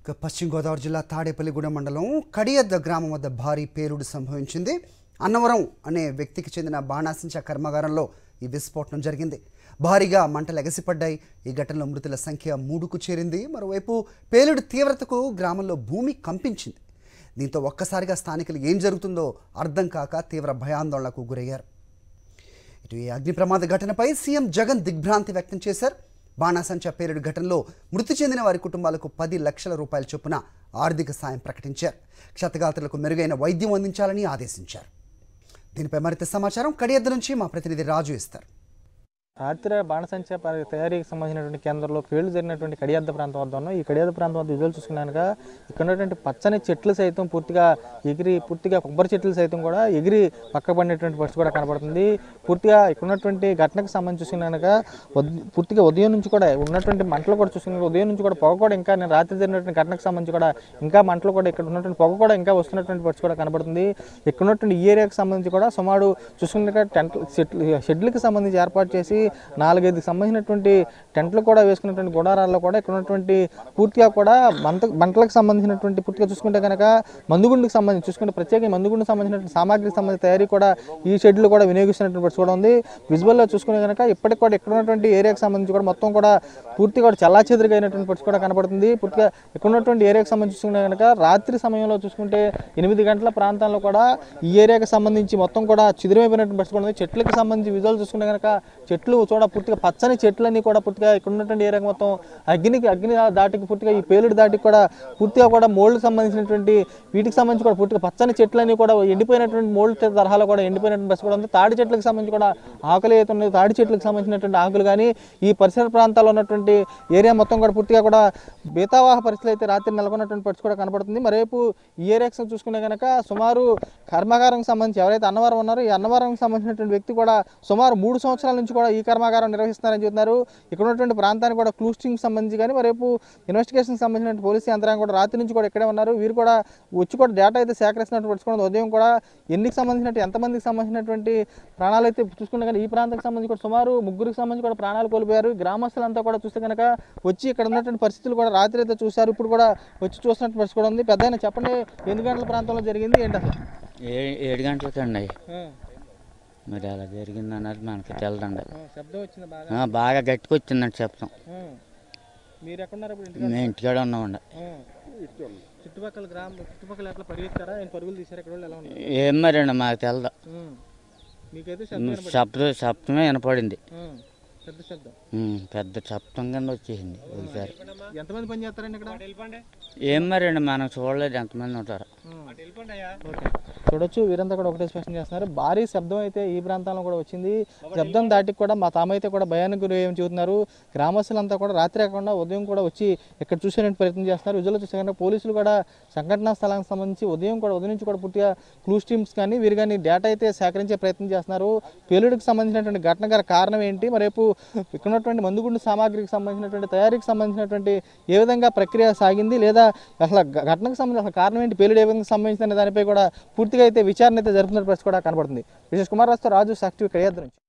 ఇక పశ్చిమ గోదావరి జిల్లా తాడేపల్లిగూడెం మండలం కడియద్ద గ్రామం వద్ద భారీ పేలుడు సంభవించింది అన్నవరం అనే వ్యక్తికి చెందిన బాణాసించ కర్మాగారంలో ఈ విస్ఫోటనం జరిగింది భారీగా మంటలు ఎగసిపడ్డాయి ఈ ఘటనలో మృతుల సంఖ్య మూడుకు చేరింది మరోవైపు పేలుడు తీవ్రతకు గ్రామంలో భూమి కంపించింది దీంతో ఒక్కసారిగా స్థానికులు ఏం జరుగుతుందో అర్థం కాక తీవ్ర భయాందోళనకు గురయ్యారు ఇటు ఈ అగ్ని ప్రమాద ఘటనపై సీఎం జగన్ దిగ్భ్రాంతి వ్యక్తం చేశారు బాణాసంచా పేలుడు ఘటనలో మృతి చెందిన వారి కుటుంబాలకు పది లక్షల రూపాయల చొప్పున ఆర్థిక సాయం ప్రకటించారు క్షతగాత్రులకు మెరుగైన వైద్యం అందించాలని ఆదేశించారు దీనిపై మరింత సమాచారం కడియద్ద నుంచి మా ప్రతినిధి రాజు ఇస్తారు రాత్రి బాణసంచా ప- తయారీకి సంబంధించినటువంటి కేంద్రంలో పేళ్లు జరిగినటువంటి కడియాద్ద ప్రాంతం వద్ద ఉన్నాం ఈ కడియాద్ద ప్రాంతం వద్ద విజువల్ చూసుకున్నాక ఇక్కడ ఉన్నటువంటి పచ్చని చెట్లు సైతం పూర్తిగా ఎగిరి పూర్తిగా కొబ్బరి చెట్లు సైతం కూడా ఎగిరి పక్కబడినటువంటి పరిస్థితి కూడా కనబడుతుంది పూర్తిగా ఇక్కడ ఉన్నటువంటి ఘటనకు సంబంధించి చూసుకున్నాక పూర్తిగా ఉదయం నుంచి కూడా ఉన్నటువంటి మంటలు కూడా చూసుకున్నాక ఉదయం నుంచి కూడా పొగ కూడా ఇంకా నేను రాత్రి జరిగినటువంటి ఘటనకు సంబంధించి కూడా ఇంకా మంటలు కూడా ఇక్కడ ఉన్నటువంటి పొగ కూడా ఇంకా వస్తున్నటువంటి పరిస్థితి కూడా కనబడుతుంది ఇక్కడ ఉన్నటువంటి ఈ ఏరియాకి సంబంధించి కూడా సుమారు చూసుకున్నాక టెంట్ షెడ్లు షెడ్లకి సంబంధించి ఏర్పాటు చేసి నాలుగైదు సంబంధించినటువంటి టెంట్లు కూడా వేసుకున్నటువంటి గుడారాల్లో కూడా ఇక్కడ ఉన్నటువంటి పూర్తిగా కూడా మంట మంటలకు సంబంధించినటువంటి పూర్తిగా చూసుకుంటే కనుక మందుగుండుకు సంబంధించి చూసుకుంటే ప్రత్యేకంగా మందుగుండుకు సంబంధించినటువంటి సామాగ్రికి సంబంధించిన తయారీ కూడా ఈ షెడ్లు కూడా వినియోగిస్తున్నటువంటి పరిస్థితి కూడా ఉంది విజువల్లో చూసుకునే కనుక ఇప్పటికి కూడా ఇక్కడ ఉన్నటువంటి ఏరియాకి సంబంధించి కూడా మొత్తం కూడా పూర్తిగా కూడా చల్లాచెదురుగా అయినటువంటి పరిస్థితి కూడా కనబడుతుంది పూర్తిగా ఇక్కడ ఉన్నటువంటి ఏరియాకి సంబంధించి చూసుకుంటే కనుక రాత్రి సమయంలో చూసుకుంటే ఎనిమిది గంటల ప్రాంతాల్లో కూడా ఈ ఏరియాకి సంబంధించి మొత్తం కూడా చిదిరిమైపోయినటువంటి పరిస్థితి కూడా ఉంది చెట్లకు సంబంధించి విజువల్ చూసుకుంటే కనుక చెట్లు చూడ పూర్తిగా పచ్చని చెట్లన్నీ కూడా పూర్తిగా ఇక్కడ ఉన్నటువంటి ఏరియాకి మొత్తం అగ్నికి అగ్ని దాటికి పూర్తిగా ఈ పేలుడు దాటికి కూడా పూర్తిగా కూడా మోల్డ్కి సంబంధించినటువంటి వీటికి సంబంధించి కూడా పూర్తిగా పచ్చని చెట్లన్నీ కూడా ఎండిపోయినటువంటి మోల్డ్ తరహాలో కూడా ఎండిపోయినటువంటి పరిస్థితి కూడా ఉంది తాడి చెట్లకు సంబంధించి కూడా ఆకులు ఏదైతే ఉన్నాయో తాడి చెట్లకు సంబంధించినటువంటి ఆకులు కానీ ఈ పరిసర ప్రాంతాల్లో ఉన్నటువంటి ఏరియా మొత్తం కూడా పూర్తిగా కూడా బీతావాహ పరిస్థితులు అయితే రాత్రి నెలకొన్నటువంటి పరిస్థితి కూడా కనబడుతుంది మరేపు ఈ ఏరియాకి చూసుకునే కనుక సుమారు కర్మాగారంకి సంబంధించి ఎవరైతే అన్నవరం ఉన్నారో ఈ అన్నవరంకి సంబంధించినటువంటి వ్యక్తి కూడా సుమారు మూడు సంవత్సరాల నుంచి కూడా ఈ కర్మాగారం నిర్వహిస్తున్నారని చెబుతున్నారు ఇక్కడ ఉన్నటువంటి ప్రాంతానికి కూడా క్లూస్టింగ్ సంబంధించి కానీ మరేపు ఇన్వెస్టిగేషన్ సంబంధించిన పోలీసు యంత్రాంగం కూడా రాత్రి నుంచి కూడా ఇక్కడే ఉన్నారు వీరు కూడా వచ్చి కూడా డేటా అయితే సేకరిస్తున్నట్టు పట్టుకున్నది ఉదయం కూడా ఎన్నికి సంబంధించినట్టు ఎంతమందికి సంబంధించినటువంటి ప్రాణాలు అయితే చూసుకున్నా కానీ ఈ ప్రాంతానికి సంబంధించి కూడా సుమారు ముగ్గురికి సంబంధించి కూడా ప్రాణాలు కోల్పోయారు గ్రామస్తులంతా కూడా చూస్తే కనుక వచ్చి ఇక్కడ ఉన్నటువంటి పరిస్థితులు కూడా రాత్రి అయితే చూశారు ఇప్పుడు కూడా వచ్చి చూసినట్టు పరిస్థితి కూడా ఉంది పెద్ద చెప్పండి ఎన్ని గంటల ప్రాంతంలో జరిగింది ఏంటి అసలు ఏ ఏడు గంటలకి అండి మరి అలా జరిగింది అన్నది మనకి తెలదండి శబ్దం వచ్చింది బాగా ఆ, బాగా గట్టిగా వచ్చిందండి చెప్తాం మీరు ఎక్కడున్నారు ఇప్పుడు ఇంటికి మేము ఇంటికాడ ఉన్నామండి చుట్టుపక్కల గ్రామం చుట్టుపక్కల ఎట్లా పరిగెత్తారా ఆయన పరుగులు తీసారు ఎక్కడ వాళ్ళు ఎలా ఉన్నారు ఏం మరండి మాకు తెలదు ఉమ్. మీకైతే శబ్దం వినపడింది. శబ్ద శబ్దమే వినపడింది ఉమ్. పెద్ద శబ్దం ఉమ్, పెద్ద శబ్దం కింద వచ్చేసింది ఒకసారి ఎంతమంది పని చేస్తారండి ఇక్కడ ఏం మరండి మనం చూడలేదు ఎంతమంది ఉంటారు ఓకే. చూడొచ్చు వీరంతా కూడా ఒకటే స్పష్టం చేస్తున్నారు భారీ శబ్దం అయితే ఈ ప్రాంతంలో కూడా వచ్చింది శబ్దం దాటికి కూడా మా తామైతే కూడా భయానికి గురి ఏమని చెబుతున్నారు గ్రామస్తులంతా కూడా రాత్రి కాకుండా ఉదయం కూడా వచ్చి ఇక్కడ చూసేటువంటి ప్రయత్నం చేస్తున్నారు విజువల్ చూస్తే కనుక పోలీసులు కూడా సంఘటనా స్థలానికి సంబంధించి ఉదయం కూడా ఉదయం నుంచి కూడా పూర్తిగా క్లూస్ టీమ్స్ కానీ వీరు కానీ డేటా అయితే సేకరించే ప్రయత్నం చేస్తున్నారు పేలుడికి సంబంధించినటువంటి ఘటన గల కారణం ఏంటి మరేపు ఇక్కడ ఉన్నటువంటి మందుగుండు సామాగ్రికి సంబంధించినటువంటి తయారీకి సంబంధించినటువంటి ఏ విధంగా ప్రక్రియ సాగింది లేదా అసలు ఘ- ఘటనకు సంబంధించి అసలు కారణం ఏంటి పేలుడు ఏ విధంగా సంబంధించిన దానిపై కూడా పూర్తిగా అయితే విచారణ అయితే జరుపుతున్న పరిస్థితి కూడా కనబడుతుంది విశేష్ కుమార్ రాజుతో రాజు సాక్షి కడియాద్రి నుంచి